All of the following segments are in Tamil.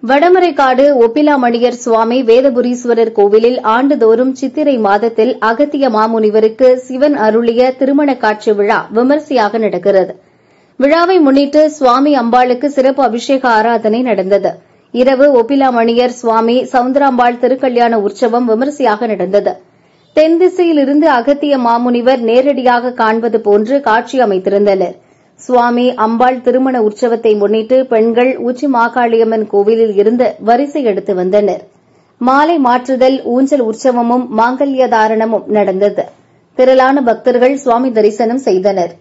வடமரைக்காடு ஒப்பிலாமணியர் சுவாமி வேதபுரீஸ்வரர் கோவிலில் ஆண்டுதோறும் சித்திரை மாதத்தில் அகத்திய மாமுனிவருக்கு சிவன் அருளிய திருமண காட்சி விழா விமரிசையாக நடக்கிறது விழாவை முன்னிட்டு சுவாமி அம்பாளுக்கு சிறப்பு அபிஷேக ஆராதனை நடந்தது இரவு ஒப்பிலாமணியர் சுவாமி சவுந்தராம்பாள் திருக்கல்யாண உற்சவம் விமரிசையாக நடந்தது தென் திசையிலிருந்து அகத்திய மாமுனிவர் நேரடியாக காண்பது போன்று காட்சி அமைத்திருந்தனர் சுவாமி அம்பாள் திருமண உற்சவத்தை முன்னிட்டு பெண்கள் உச்சி மாகாளியம்மன் கோவிலில் இருந்து வரிசை எடுத்து வந்தனர் மாலை மாற்றுதல் ஊஞ்சல் உற்சவமும் மாங்கல்ய தாரணமும் நடந்தது திரளான பக்தர்கள் சுவாமி தரிசனம் செய்தனர்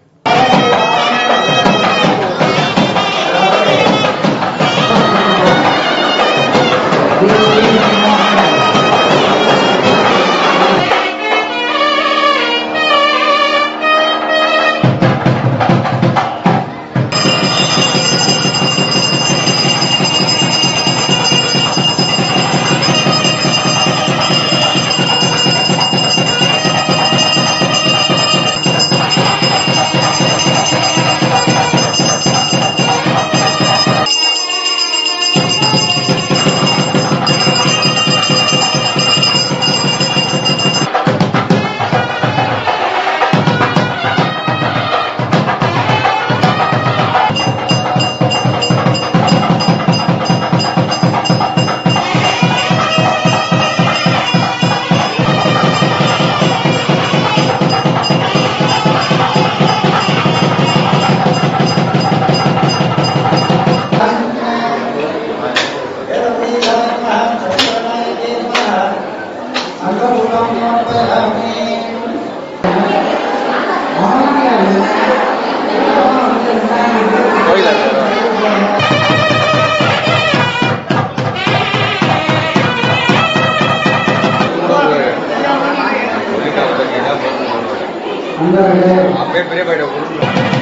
அப்படியே பெரிய பையன்